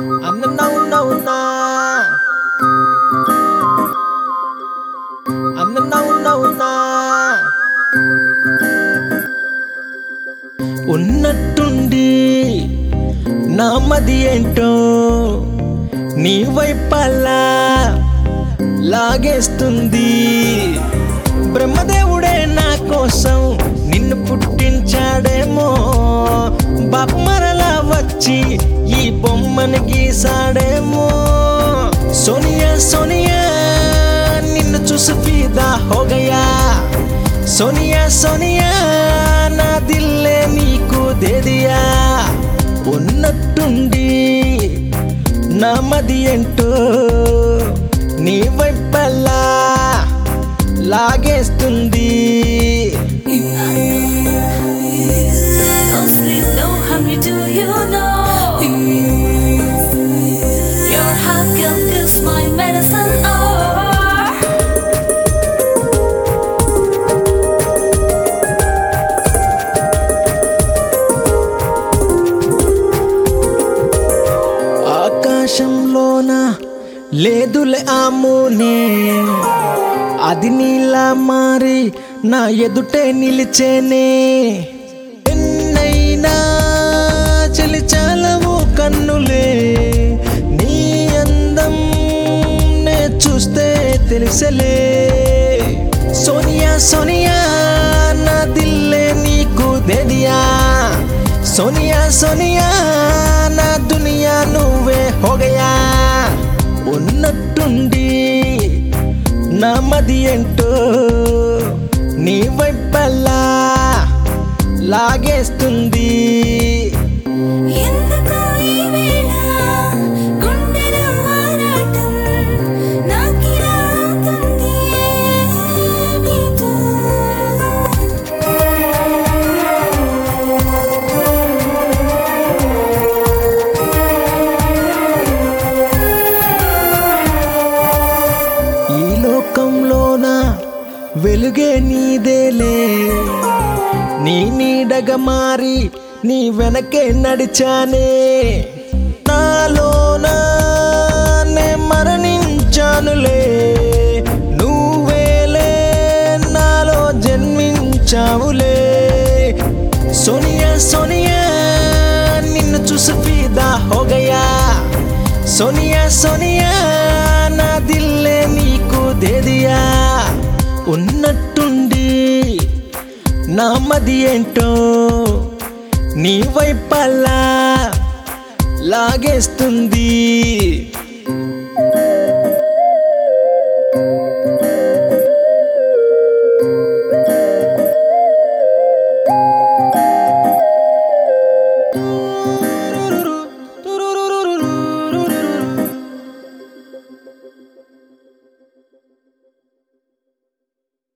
అన్న నవ్వునవునా అన్న నవ్వునవునా ఉన్నట్టుండి నా మది ఏంటో నీ వైపల్లా లాగేస్తుంది బ్రహ్మదేవుడే నా కోసం నిన్ను పుట్టించాడేమో బొమ్మరలా వచ్చి ఈ బొమ్మను గీసాడేమో సోనియా సోనియా నిన్ను చూసి ఫీదా హోగయా సోనియా సోనియా నా దిల్లే నీకు దేదియా ఉన్నట్టుండి నా మది ఏంటో నీ వైపల్లా లాగేస్తుంది No sleep, no hungry, do you know? Your heart can is my medicine. Oh. ఆకాశంలోన లేదులే ఆమునే అది నీలా మారి నా ఎదుటే నిలిచేనే ఎన్నైనా చలిచాలవు కన్నులే నీ అందం నే చూస్తే తెలిసలే సోనియా సోనియా నా దిల్లే నీకు దేదియా సోనియా సోనియా నా దునియా నువ్వే హోగయా ఉన్నట్టుండి నా మది ఏంటో నీ వైపల్లా లాగేస్తుంది ఎందుకో ఈ వేళ గుండెలో ఆరాటం నాకిలా అవుతుంది నీతో. ఈ లోకంలోన వెలుగే నీదేలే నీ నీడగా మారి నీ వెనకే నడిచానే నాలోన నే మరణించానులే నువ్వేలే నాలో జన్మించావులే సోనియా సోనియా నిన్ను చూసి ఫీదా హోగయా సోనియా సోనియా నా దిల్లే నీకు దేదియా ఉన్నట్టుండి నా మది ఏంటో నీ వైపల్లా లాగేస్తుంది